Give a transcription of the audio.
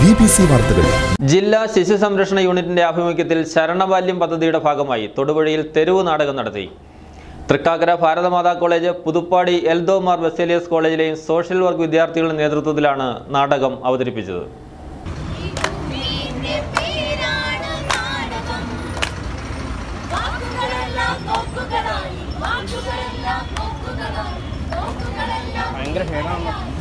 B B C വാർത്തകൾ ജില്ലാ ശിശു സംരക്ഷണ യൂണിറ്റിന്റെ ആഭിമുഖ്യത്തിൽ ശരണബാല്യം പദ്ധതിയുടെ ഭാഗമായി തൊടുപുഴയിൽ തെരുവ് നാടകം നടത്തി തൃക്കാക്കര ഭാരതമാതാ കോളേജ് പുതുപ്പാടി എൽദോമാർ ബെസേലിയസ് കോളേജിലെയും സോഷ്യൽ വർക്ക് വിദ്യാർത്ഥികളുടെ നേതൃത്വത്തിലാണ് നാടകം അവതരിപ്പിച്ചത് നിന്റെ പേരാണ് നാടകം വാക്കുകളെല്ലാം നോക്കുകളായി വാക്കുകളെല്ലാം നോക്കുകളായി നോക്കുകളെല്ലാം ഭയങ്കര ഹേടാണല്ലോ